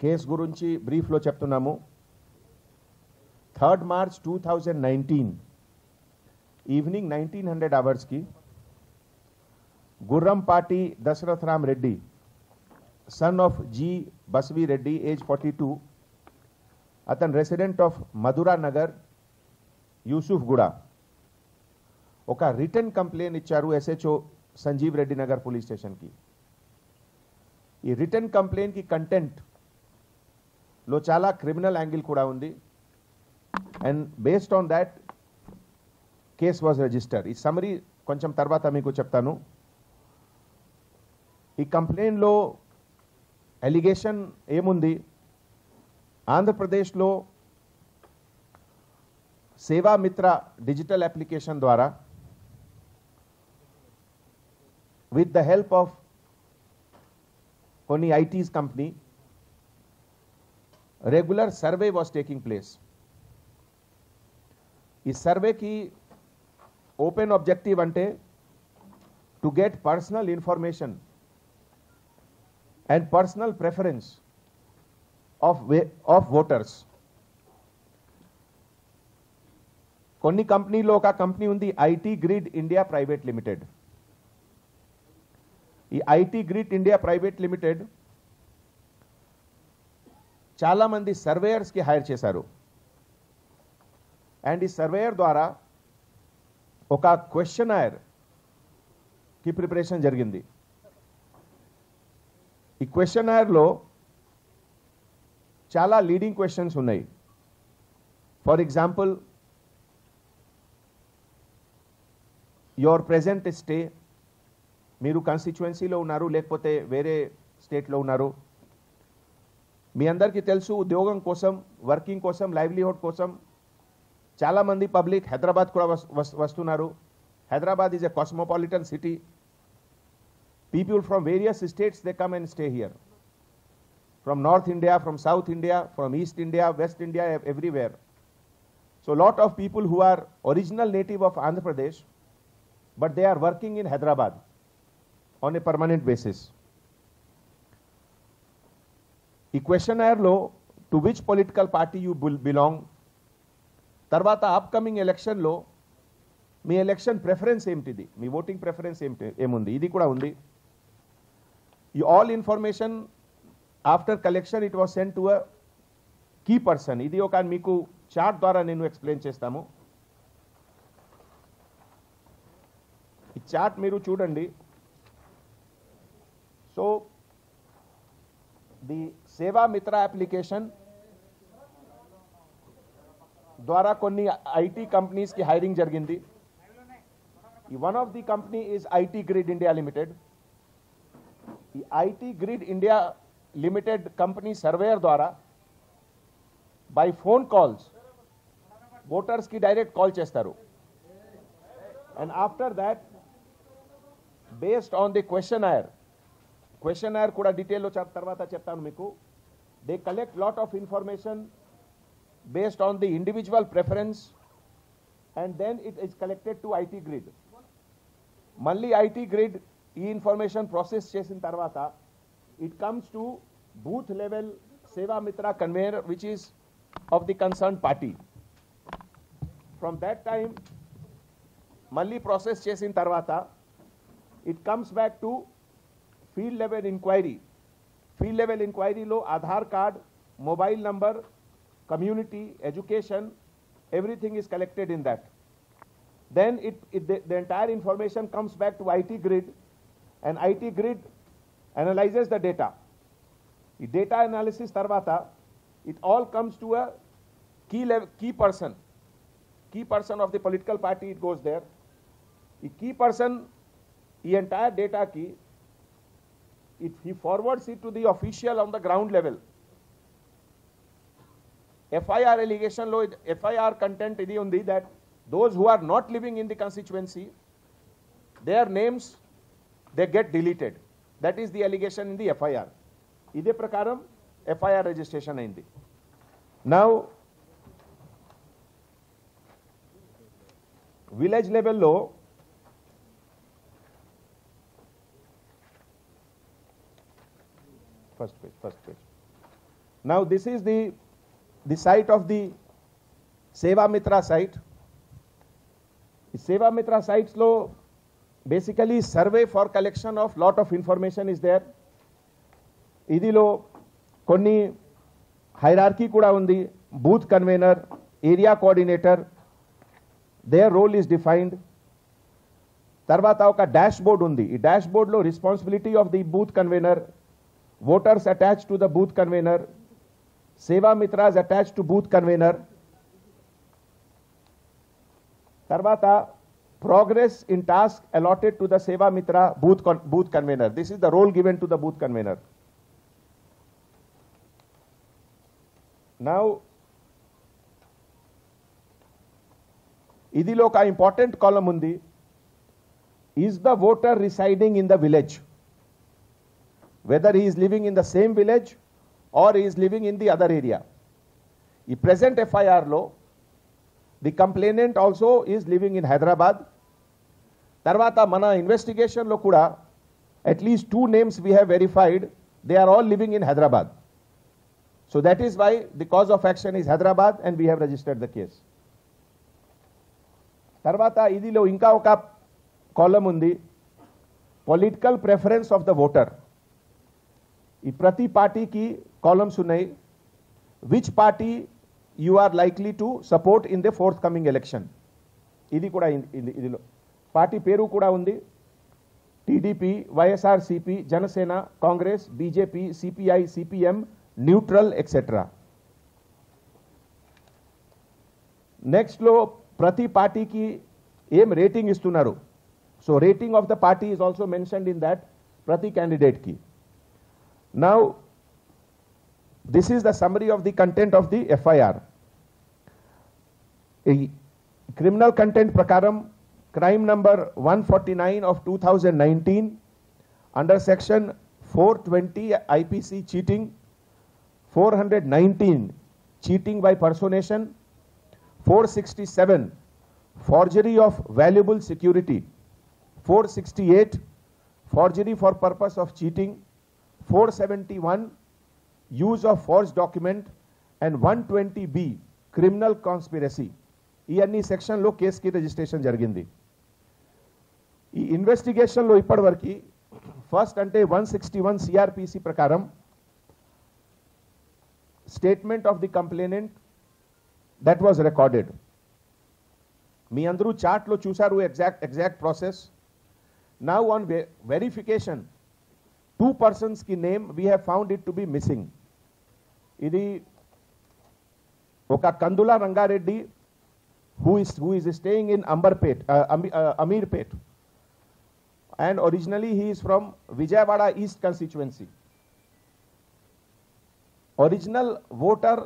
Case గురించి బ్రీఫ్లో చెప్తున్నాము third March two thousand nineteen evening nineteen hundred అవర్స్కి Gurrampati Dasharath Ram Reddy son of G Basvi Reddy age forty two అతను resident of Madhura Nagar Yousufguda ఒక రిటర్న్ కంప్లైంట్ ఇచ్చారు ఎస్హెచ్ఓ సంజీవ్ రెడ్డి నగర్ పోలీస్ స్టేషన్కి ఈ రిటర్న్ కంప్లైంట్కి కంటెంట్ లో చాలా క్రిమినల్ యాంగిల్ కూడా ఉంది and based on that case was register ఈ సమరీ కొంచెం తర్వాత మీకు చెప్తాను ఈ కంప్లైంట్లో ఎలిగేషన్ ఏముంది ఆంధ్రప్రదేశ్లో సేవా మిత్ర డిజిటల్ అప్లికేషన్ ద్వారా విత్ ద హెల్ప్ ఆఫ్ కొన్ని ITs company regular survey was taking place ఈ సర్వేకి ఓపెన్ ఆబ్జెక్టివ్ అంటే to get personal information and personal preference of of voters కొన్ని కంపెనీలో ఒక కంపెనీ ఉంది IT grid India private limited ఈ IT grid India private limited చాలా మంది సర్వేయర్స్కి హైర్ చేశారు అండ్ ఈ సర్వేయర్ ద్వారా ఒక క్వశ్చనర్ కి ప్రిపరేషన్ జరిగింది ఈ క్వశ్చనర్లో చాలా లీడింగ్ క్వశ్చన్స్ ఉన్నాయి for example your present stay మీరు కాన్స్టిట్యువెన్సీలో ఉన్నారు లేకపోతే వేరే స్టేట్లో ఉన్నారు మీ అందరికీ తెలుసు ఉద్యోగం కోసం వర్కింగ్ కోసం లైవ్లీహుడ్ కోసం చాలామంది పబ్లిక్ హైదరాబాద్ కూడా వస్- వస్- వస్తున్నారు Hyderabad is a cosmopolitan city people from various states they come and stay here from North India, from South India, from East India, West India, ev- everywhere. So lot of people who are original native of Andhra Pradesh, but they are working in Hyderabad on a permanent basis. ఈ క్వశ్చనర్లో to which political party you belong తర్వాత upcoming ఎలక్షన్లో మీ election preference ఏమిటిది మీ voting preference ఏమిటి ఏముంది ఇది కూడా ఉంది ఈ all information after collection it was send to a key person ఇది ఒక మీకు చార్ట్ ద్వారా నేను ఎక్స్ప్లెయిన్ చేస్తాము ఈ చార్ట్ మీరు చూడండి సో ది సేవా మిత్ర అప్లికేషన్ ద్వారా కొన్ని ఐటీ కంపెనీస్కి హైరింగ్ జరిగింది ఈ one of the company is IT grid India limited ఈ IT grid India limited company surveyor ద్వారా బై ఫోన్ కాల్స్ ఓటర్స్కి డైరెక్ట్ కాల్ చేస్తారు and after that based on the questionnaire questionnaire కూడా డీటెయిల్లో తర్వాత చెప్తాను మీకు they collect lot of information based on the individual preference and then it is collected to IT grid. మళ్ళీ IT grid ఈ information process చేసిన తర్వాత it comes to booth level Seva Mitra conveyor which is of the concern party from that time మళ్ళీ process చేసిన తర్వాత it comes back to field level inquiry field level ఇంక్వైరీలో Aadhaar card mobile number community, education, everything is collected in that. Then it, it the, the entire information comes back to IT grid and IT grid analyzes the data. The data analysis tarvata, it all comes to a key level, key person. Key person of the political party, it goes there. The key person, the entire data key, it, he forwards it to the official on the ground level. FIR allegation లో FIR content ఇది ఉంది that those who are not living in the constituency, their names, they get deleted. That is the allegation in the FIR. ఇదే ప్రకారం FIR registration అయింది. Now, village లెవెల్లో first page first page Now this is the, the site of the Seva Mitra site. ఈ సేవా మిత్ర సైట్స్లో basically survey for collection of lot of information is there ఇదిలో కొన్ని hierarchy కూడా ఉంది booth convener area coordinator their role is defined తర్వాత ఒక dash board ఉంది ఈ డాష్ బోర్డ్లో responsibility of the booth convener voters attach to the booth convener Seva Mitras attach to booth convener తర్వాత progress in task allotted to the Seva Mitra booth booth convener this is the role given to the booth convener now ఇదిలో ఒక important column ఉంది is the voter residing in the village whether is living in the same village or is living in the other area ఈ present ఎఫ్ఐఆర్లో the complainant also is living in Hyderabad తర్వాత మన ఇన్వెస్టిగేషన్లో కూడా at least two names we have verified they are all living in Hyderabad so that is why the cause of action is Hyderabad and we have registered the case తర్వాత ఇదిలో ఇంకా ఒక column ఉంది political preference of the voter ఈ ప్రతి పార్టీకి columns ఉన్నాయి which party you are likely to support in the forthcoming election ఇది కూడా ఇన్- ఇది- ఇదిలో పార్టీ పేరు కూడా ఉంది TDP YSRCP Janasena Congress BJP CPI CPM neutral etcetera నెక్స్ట్లో ప్రతి పార్టీకి ఏం రేటింగ్ ఇస్తున్నారు so rating of the party is also mentioned in that ప్రతి క్యాండిడేట్కి now this is the summary of the content of the FIR. A criminal content prakaram crime number 149 of 2019 under section 420 IPC cheating 419 cheating by personation 467 forgery of valuable security 468 forgery for purpose of cheating 471 use of forged document and one twenty B criminal conspiracy ఈ అన్ని సెక్షన్లో కేసుకి registration జరిగింది ఈ ఇన్వెస్టిగేషన్లో ఇప్పటివరకు first అంటే one sixty one CrPC ప్రకారం statement of the complainant that was recorded మీ అందరూ చార్ట్లో చూశారు exact exact process now on verification two persons కి name we have found it to be missing ఇది ఒక Kandula Rangareddy who is who is staying in Amberpet Ameerpet and originally he is from Vijayawada east constituency original voter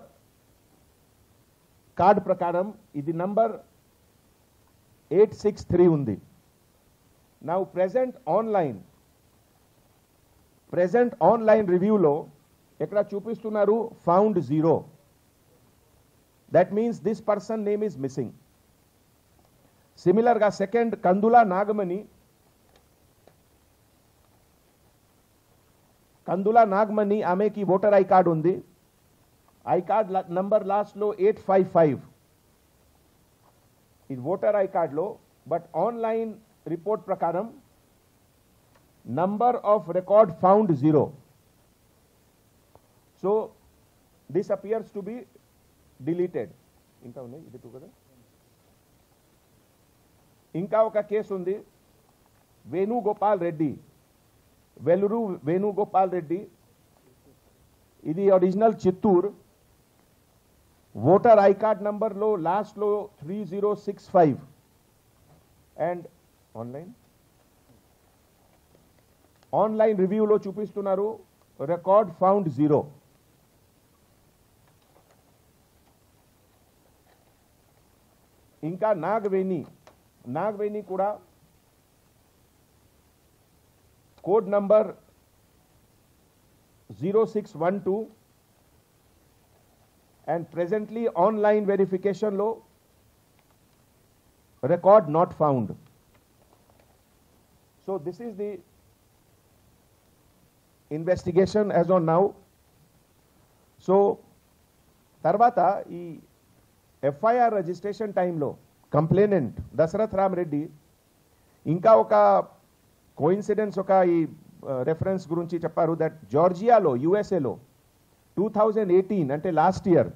card ప్రకారం ఇది number eight six three ఉంది now present online present online రివ్యూలో ఇక్కడ చూపిస్తున్నారు found zero that means this person name is missing సిమిలర్గా second Kandula Nagamani Kandula Nagamani ఆమెకి voter I card ఉంది I card number లాస్ట్లో ఎయిట్ ఫైవ్ ఫైవ్ ఇది ఓటర్ ఐ కార్డ్లో బట్ ఆన్లైన్ రిపోర్ట్ ప్రకారం number of record found zero. So this appears to be deleted. ఇంకా ఉన్నాయి ఇది టూ కదా ఇంకా ఒక కేసు ఉంది వేణుగోపాల్ రెడ్డి వెలురు వేణుగోపాల్ రెడ్డి ఇది original Chittoor voter I card నంబర్లో లాస్ట్లో three zero six five and online online రివ్యూలో చూపిస్తున్నారు రికార్డ్ ఫౌండ్ జీరో ఇంకా నాగవేణి నాగవేణి కూడా code number zero six one two and presently online వెరిఫికేషన్లో record not found so this is the investigation as on now. So తర్వాత ఈ FIR registration టైంలో complainant Dasharath Ram Reddy ఇంకా ఒక కోయిన్సిడెన్స్ ఒక ఈ రెఫరెన్స్ గురించి చెప్పారు దట్ జార్జియాలో యుఎస్ఏలో టూ థౌజండ్ ఎయిటీన్ అంటే last year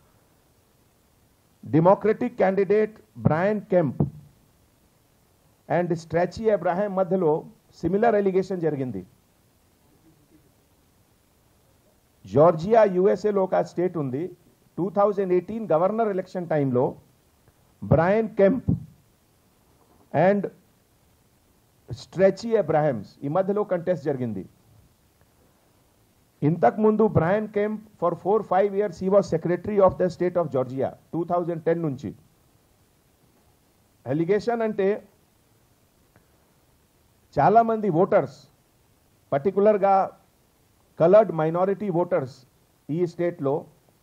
democratic candidate Brian Kemp and Stacey Abrams మధ్యలో సిమిలర్ ఎలిగేషన్ జరిగింది జార్జియా యుఎస్ఏలో ఒక స్టేట్ ఉంది two thousand eighteen governor election టైంలో Brian Kemp and Stacey Abrams ఈ మధ్యలో కంటెస్ట్ జరిగింది ఇంతకు ముందు Brian Kemp for four five years he was secretary of the state of Georgia two thousand ten నుంచి ఎలిగేషన్ అంటే చాలామంది ఓటర్స్ పర్టికులర్గా కలర్డ్ మైనారిటీ ఓటర్స్ ఈ స్టేట్లో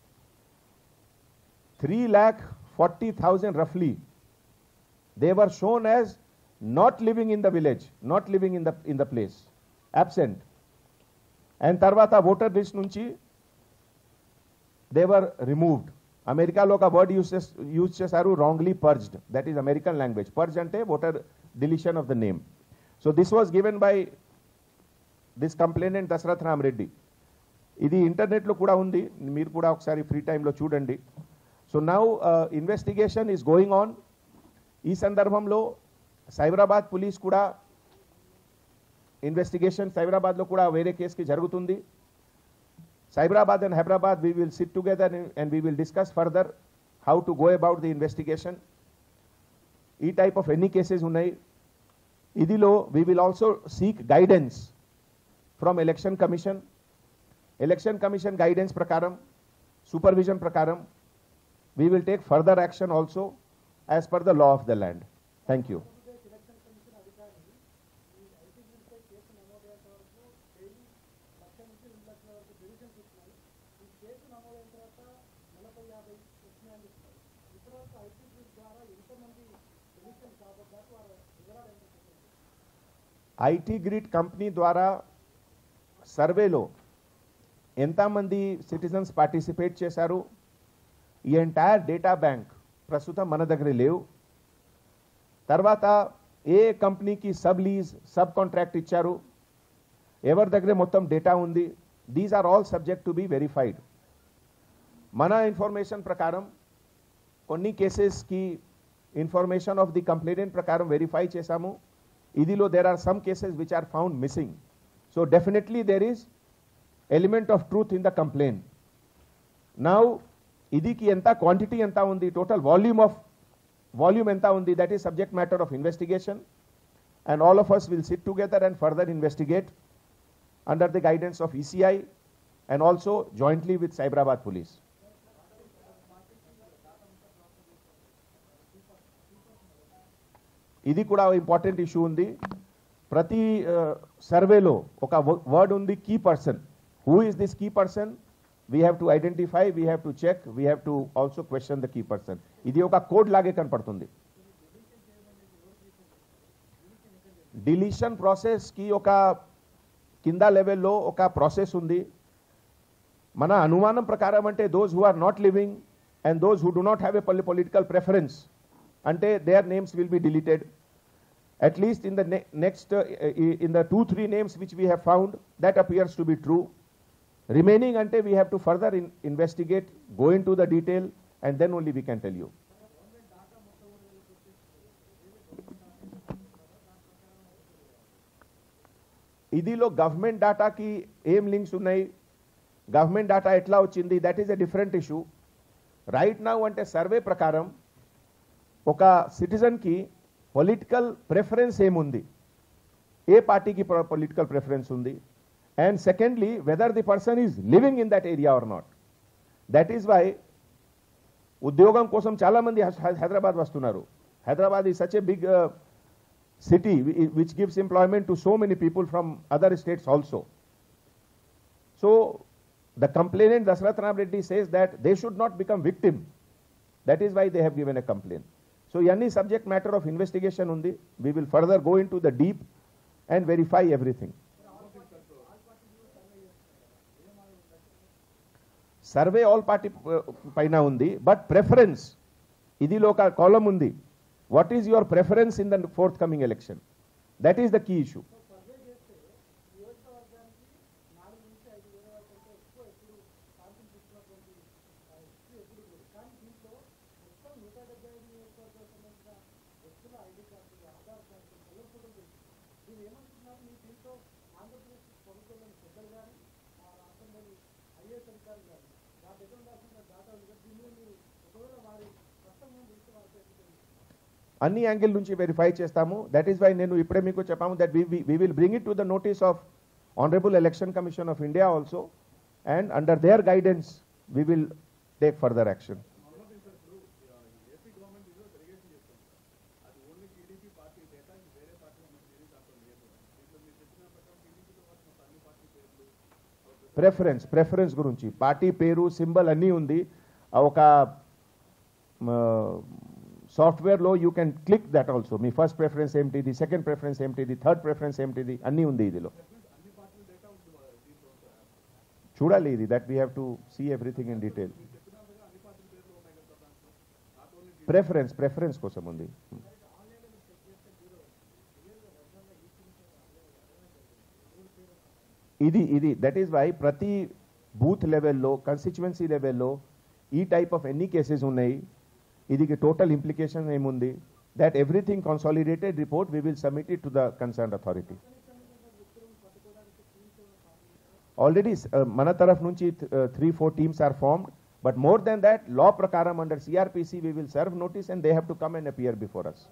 three lakh forty thousand రఫ్లీ they were shown as not living in the village not living in the in the place absent and తర్వాత voter list నుంచి they were removed అమెరికాలో ఒక వర్డ్ యూజ్ యూజ్ చేశారు wrongly purged that is American language purge అంటే voter deletion of the name so this was given by this complainant Dasharath Ram Reddy ఇది ఇంటర్నెట్లో కూడా ఉంది మీరు కూడా ఒకసారి ఫ్రీ టైంలో చూడండి so now investigation is going on ఈ సందర్భంలో సైబరాబాద్ పోలీస్ కూడా ఇన్వెస్టిగేషన్ సైబరాబాద్లో కూడా వేరే కేసుకి జరుగుతుంది Cyberabad and Hyderabad we will sit together and we will discuss further how to go about the investigation ఈ టైప్ ఆఫ్ ఎన్ని కేసెస్ ఉన్నాయి ఇదిలో we will also seek guidance from election commission election commission guidance ప్రకారం సూపర్విజన్ ప్రకారం we will take further action also as per the law of the land thank you IT grid company ద్వారా సర్వేలో ఎంతమంది citizens participate చేశారు ఈ entire data bank ప్రస్తుతం మన దగ్గర లేవు తర్వాత ఏ కంపెనీకి సబ్ లీజ్ సబ్ కాంట్రాక్ట్ ఇచ్చారు ఎవరి దగ్గర మొత్తం డేటా ఉంది these are all subject to be verified మన ఇన్ఫర్మేషన్ ప్రకారం కొన్ని కేసెస్కి ఇన్ఫర్మేషన్ ఆఫ్ ది కంప్లైంట్ ప్రకారం వెరిఫై చేశాము ఇదిలో there are some cases which are found missing so definitely there is element of truth in the complaint now ఇదికి ఎంత quantity ఎంత ఉంది టోటల్ వాల్యూమ్ ఆఫ్ వాల్యూమ్ ఎంత ఉంది that is subject matter of investigation and all of us will sit together and further investigate under the guidance of ECI and also jointly with Cyberabad police ఇది కూడా important issue ఉంది ప్రతి సర్వేలో ఒక word ఉంది key person who is this key person we have to identify we have to check we have to also question the key person ఇది ఒక code లాగే కనపడుతుంది డిలీషన్ ప్రాసెస్కి ఒక కింద లెవెల్లో ఒక ప్రాసెస్ ఉంది మన అనుమానం ప్రకారం అంటే those who are not living and those who do not have a political preference అంటే their names will be deleted at least in the ne next uh, in the two three names which we have found that appears to be true remaining ante we have to further in investigate go into the detail and then only we can tell you ఇదిలో government డాటాకి ఏం links ఉన్నాయి government data ఎట్లా వచ్చింది that is a different issue right now అంటే survey ప్రకారం ఒక సిటిజన్కి పొలిటికల్ ప్రిఫరెన్స్ ఏముంది ఏ పార్టీకి పొలిటికల్ ప్రిఫరెన్స్ ఉంది and secondly whether the person is living in that area or not that is why ఉద్యోగం కోసం చాలామంది హైదరాబాద్ వస్తున్నారు Hyderabad is such a big city which gives employment to so many people from other states also so the complainant Dasharath Ram Reddy says that they should not become victim that is why they have given a complaint so ఇవన్నీ subject matter of investigation ఉంది we will further go into the deep and verify everything survey all party పైన ఉంది but preference ఇదిలో ఒక column ఉంది what is your preference in the forthcoming election that is the key issue అన్ని angle నుంచి verify చేస్తాము that is why నేను ఇప్పుడే మీకు చెప్పాము that we will bring it to the notice of honourable election commission of India also and under their guidance we will take further action AP government ఈరోజు delegation చేస్తుంది అది only TDP party data ఇది వేరే party మనకి ఏది దాంట్లో లేదు దీంట్లో మీరు చెప్పిన ప్రకారం టీడీపీతో పాటు మొత్తం అన్ని పార్టీ పేర్లు ప్రెఫరెన్స్ ప్రెఫరెన్స్ గురించి పార్టీ పేరు సింబల్ అన్నీ ఉంది ఆ ఒక సాఫ్ట్వేర్లో you can click that also మీ ఫస్ట్ ప్రెఫరెన్స్ ఏమిటిది సెకండ్ ప్రెఫరెన్స్ ఏమిటిది థర్డ్ ప్రెఫరెన్స్ ఏమిటిది అన్నీ ఉంది ఇదిలో అన్ని పార్టీల డేటా ఉంది మా దీంట్లో సార్ చూడాలి ఇది that we have to see everything in detail చెప్పినంతగా అన్ని పార్టీల పేర్లు ఉన్నాయి కదా దాంట్లో నాట్ ఓన్లీ ప్రెఫరెన్స్ ప్రెఫరెన్స్ కోసం ఉంది ఇది ఇది దట్ ఈస్ వై ప్రతి బూత్ లెవెల్లో కన్స్టిట్యువెన్సీ లెవెల్లో ఈ టైప్ ఆఫ్ ఎన్ని కేసెస్ ఉన్నాయి ఇది టోటల్ ఇంప్లికేషన్ ఏముంది that everything consolidated report we will submit it to the concern authority already మన తరఫు నుంచి three four teams are formed but more than that law ప్రకారం under CrPC we will serve notice and they have to come and appear before us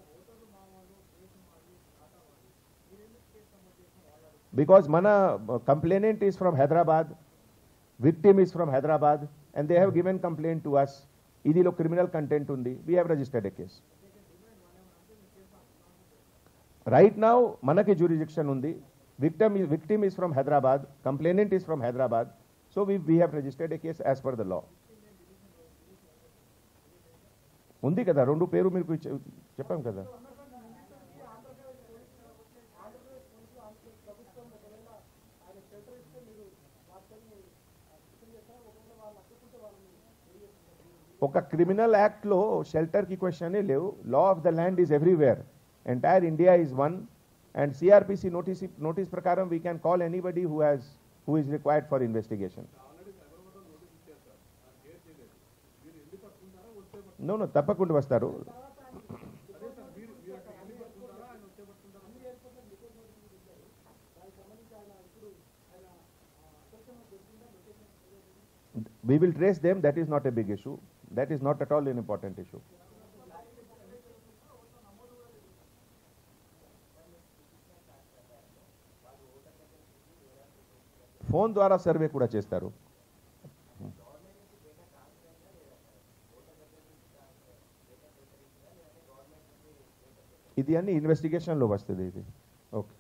because mana uh, complainant is from Hyderabad, victim is from Hyderabad, and they have given complaint to us. ఇదిలో criminal content ఉంది we have registered a case right now మనకి jurisdiction ఉంది victim victim is from Hyderabad complainant is from Hyderabad so we we have registered a case as per the law ఉంది కదా రెండు పేరు మీకు ఇచ్చ- చెప్పాం కదా ఒక క్రిమినల్ యాక్ట్లో షెల్టర్కి క్వశ్చనే లేవు law of the land is everywhere entire India is one and CrPC notice notice ప్రకారం we can call anybody who has who is required for investigation already సైబరాబాద్లో నోటీస్ ఇచ్చారు సార్ అది కేర్ చేయలేదు మీరు ఎందుకు పట్టుకుంటారా వస్తే పట్టుకుంటారా నో నో తప్పకుండా వస్తారు అదే సార్ మీరు మీరు అక్కడ వెళ్ళి పట్టుకుంటారా ఆయన వచ్చే పట్టుకుంటారా we will trace them that is not a big issue that is not at all an important issue phone ద్వారా సర్వే కూడా చేస్తారు ఇది అన్ని ఇన్వెస్టిగేషన్లో వస్తుంది ఇది ఓకే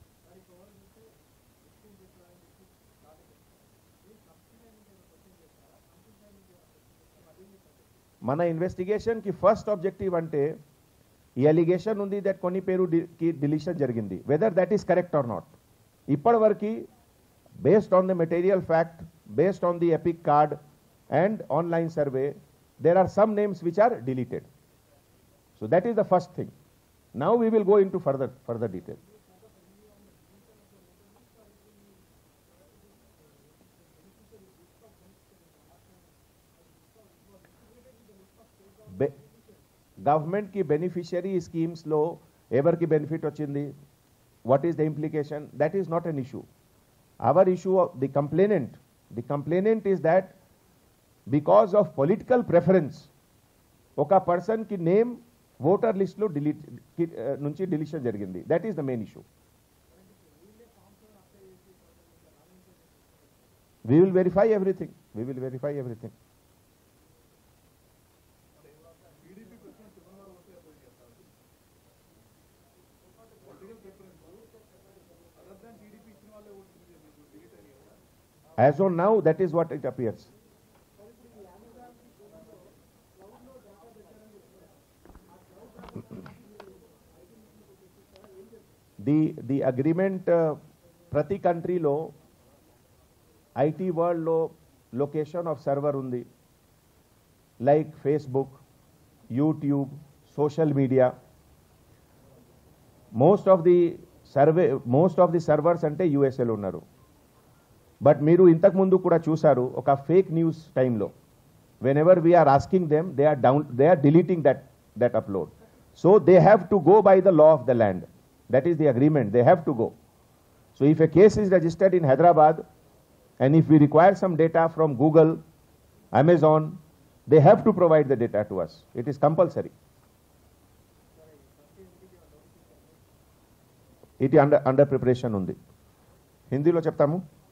మన ఇన్వెస్టిగేషన్ కి ఫస్ట్ ఆబ్జెక్టివ్ అంటే ఈ అలిగేషన్ ఉంది దట్ కొన్ని పేరు డి- కి డిలీషన్ జరిగింది whether that is correct or not ఇప్పటి వరకు based on the material fact based on the EPIC card and online survey there are some names which are deleted so that is the first thing now we will go into further further detail government కి beneficiary schemes లో ఎవరికి benefit వచ్చింది what is the implication that is not an issue our issue the complainant the complainant is that because of political preference ఒక person కి name voter list లో delete నుంచి deletion జరిగింది that is the main issue we will verify everything we will verify everything టీడీపీకి వచ్చిన శుభ్రవారం వస్తే appoint చేస్తారు political preference other than TDP ఇచ్చిన వాళ్ళే ఓటు డిలీట్ అయ్యాయి కదా as on now that is what it appears the the agreement uh, ప్రతి కంట్రీలో ఐటీ వరల్డ్లో లొకేషన్ ఆఫ్ సర్వర్ ఉంది like Facebook YouTube social media most of the survey most of the servers అంటే యూఎస్ఏలో ఉన్నారు but మీరు ఇంతకు ముందు కూడా చూసారు ఒక ఫేక్ న్యూస్ టైంలో whenever we are asking them they are down they are deleting that that upload so they have to go by the law of the land that is the agreement they have to go so if a case is registered in Hyderabad and if we require some data from Google, Amazon, they have to provide the data to us. It is compulsory. ఇది under under preparation ఉంది హిందీలో చెప్తాము